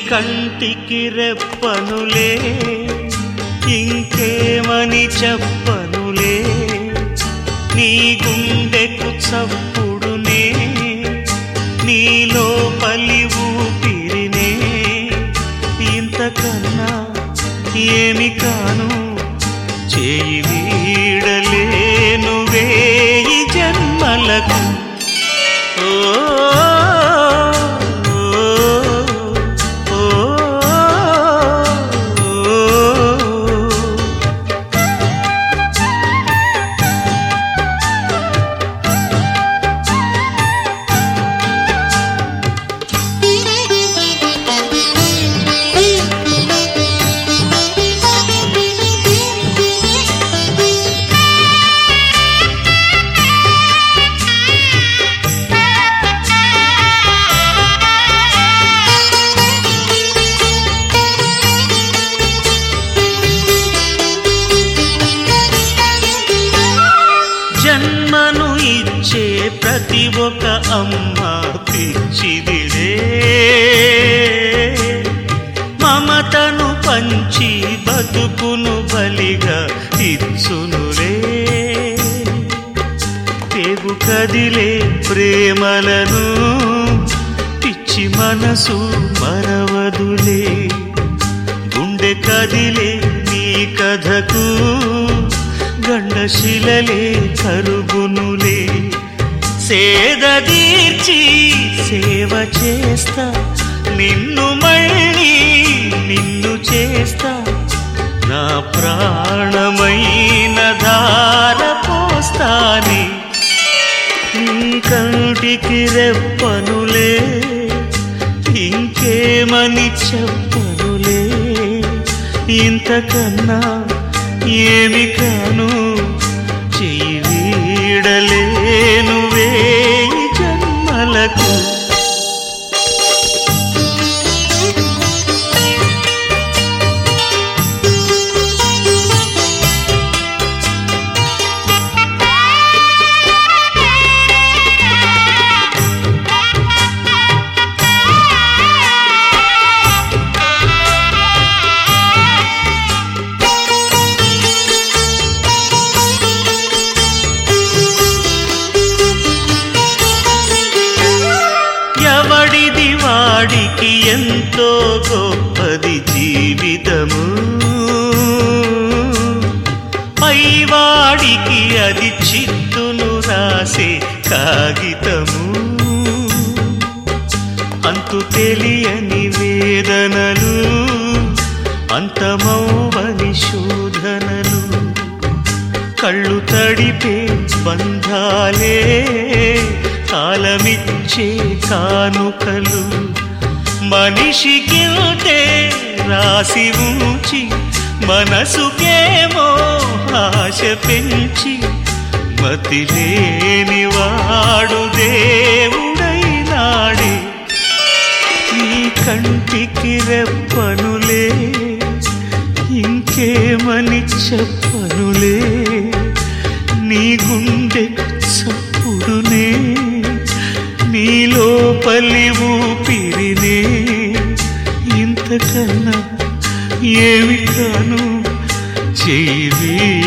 కంటికి రెప్పనులే ఇంకేమని చెప్పనులే నీ గుండెకు చప్పుడునే నీ లోపలి ఊపిరినే ఇంతకన్నా ఏమి కాను చేయి వీడలేను వేయి జన్మలకు ఓ ఓ, ఓ, ఓ. జన్మను ఇచ్చే ప్రతి ఒక్క అమ్మ పిచ్చిదిరే మమతను పంచి బతుకును బలిగా ఇచ్చునులే పేగు కదిలే ప్రేమలను పిచ్చి మనసు మరవదులే గుండె కదిలే నీ కథకు గండశిలలే కరుగునులే సేద తీర్చి సేవ చేస్తా నిన్ను మళ్ళీ నిన్ను చేస్తా నా ప్రాణమైన ధార పోస్తానే నీ కంటికి రెప్పనులే ఇంకేమని చెప్పనులే ఇంతకన్నా ఏమి కాను చెయ్యి వీడలేను వేయి జన్మలకు ఎవడిది వాడికి ఎంతో గొప్పది జీవితము పైవాడికి అది చిత్తును రాసే కాగితము అంతు తెలియని వేదనలు అంతమౌవని శోధనలు కళ్ళు తడిపే బంధాలే కాలమిచ్చే కానుకలు మనిషికింతే రాసి ఉంచి మనసుకేమో ఆశ పెంచి మతిలేని వాడు దేవుడైనాడే ఈ కంటికి రెప్పనులే ఇంకేమని చెప్పనులే నీ గుండె చప్పుడునే నీ లోపలి ఊపిరినే ఇంతకన్నా ఏమి కాను చెయ్యి